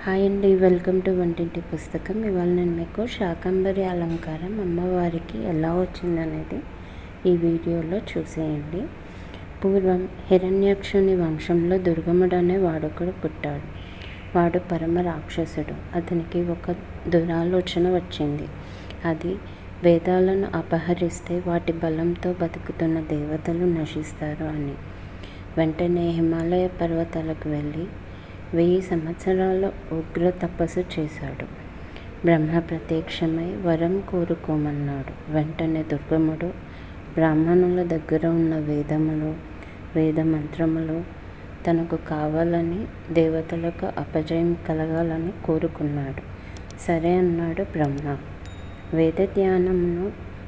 hi అండి welcome to వంటింటి పుస్తకం ఇవాళ నేను మీకు శాకంబరి అలంకారం అమ్మవారికి ఎలా వచ్చిందనేది ఈ వీడియోలో చూసేయండి పూర్వం హిరణ్యాక్షుని వంశంలో దుర్గముడు అనే వాడొకడు పుట్టాడు వాడు పరమ రాక్షసుడు అతనికి ఒక దురాలోచన వచ్చింది అది వేదాలను అపహరిస్తే వాటి బలంతో బతుకుతున్న దేవతలు నశిస్తారు అని వెంటనే హిమాలయ పర్వతాలకు వెళ్ళి వెయ్యి సంవత్సరాల ఉగ్ర తపస్సు చేశాడు బ్రహ్మ ప్రత్యక్షమై వరం కోరుకోమన్నాడు వెంటనే దుర్గముడు బ్రాహ్మణుల దగ్గర ఉన్న వేదములు వేద మంత్రములు తనకు కావాలని దేవతలకు అపజయం కలగాలని కోరుకున్నాడు సరే అన్నాడు బ్రహ్మ వేద ధ్యానమును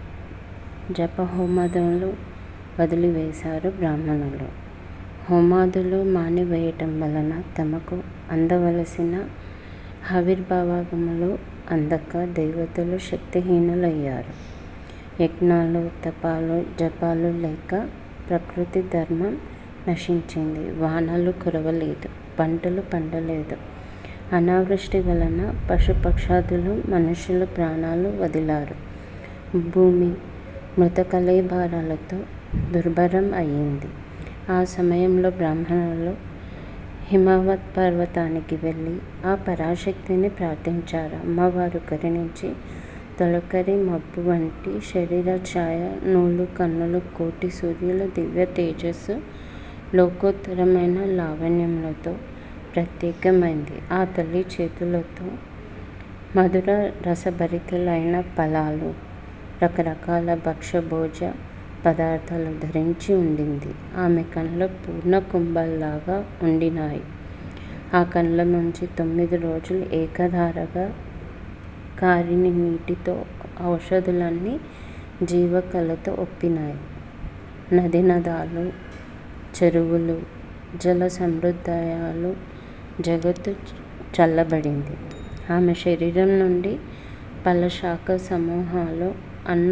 జపహోమములు వదిలివేశారు బ్రాహ్మణులు హోమాదులు మానివేయటం వలన తమకు అందవలసిన ఆవిర్భావములు అందక దేవతలు శక్తిహీనులయ్యారు యజ్ఞాలు తపాలు జపాలు లేక ప్రకృతి ధర్మం నశించింది వానలు కురవలేదు పంటలు పండలేదు అనావృష్టి వలన పశుపక్షాదులు మనుషుల ప్రాణాలు వదిలారు భూమి మృత కలేభారాలతో దుర్భరం అయ్యింది ఆ సమయంలో బ్రాహ్మణులు హిమవత్ పర్వతానికి వెళ్ళి ఆ పరాశక్తిని ప్రార్థించారు అమ్మవారు కరుణించి తొలకరి మబ్బు వంటి శరీర ఛాయ నూలు కన్నులు కోటి సూర్యుల దివ్య తేజస్సు లోకోత్తరమైన లావణ్యములతో ప్రత్యేకమైంది ఆ తల్లి చేతులతో మధుర రసభరితులైన ఫలాలు రకరకాల భక్ష్యభోజ పదార్థాలు ధరించి ఉండింది ఆమె కళ్ళ పూర్ణ కుంభల్లాగా ఉండినాయి ఆ కళ్ళ నుంచి తొమ్మిది రోజులు ఏకధారగా కారిని నీటితో ఔషధులన్నీ జీవకళతో ఒప్పినాయి నది నదాలు చెరువులు జల సమృద్ధాయాలు జగత్తు చల్లబడింది ఆమె శరీరం నుండి పలశాఖ సమూహాలు అన్న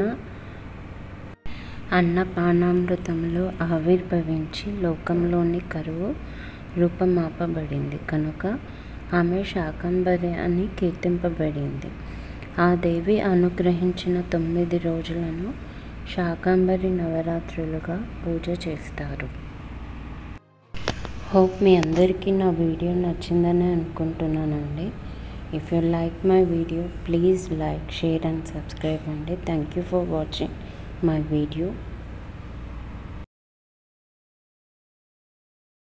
అన్నపానామృతంలో ఆవిర్భవించి లోకంలోని కరువు రూపమాపబడింది కనుక ఆమె శాకంబరి అని కీర్తింపబడింది ఆ దేవి అనుగ్రహించిన తొమ్మిది రోజులను శాకంబరి నవరాత్రులుగా పూజ చేస్తారు హోప్ మీ అందరికీ నా వీడియో నచ్చిందని అనుకుంటున్నానండి if you like my video please like share and subscribe అండి thank you for watching my video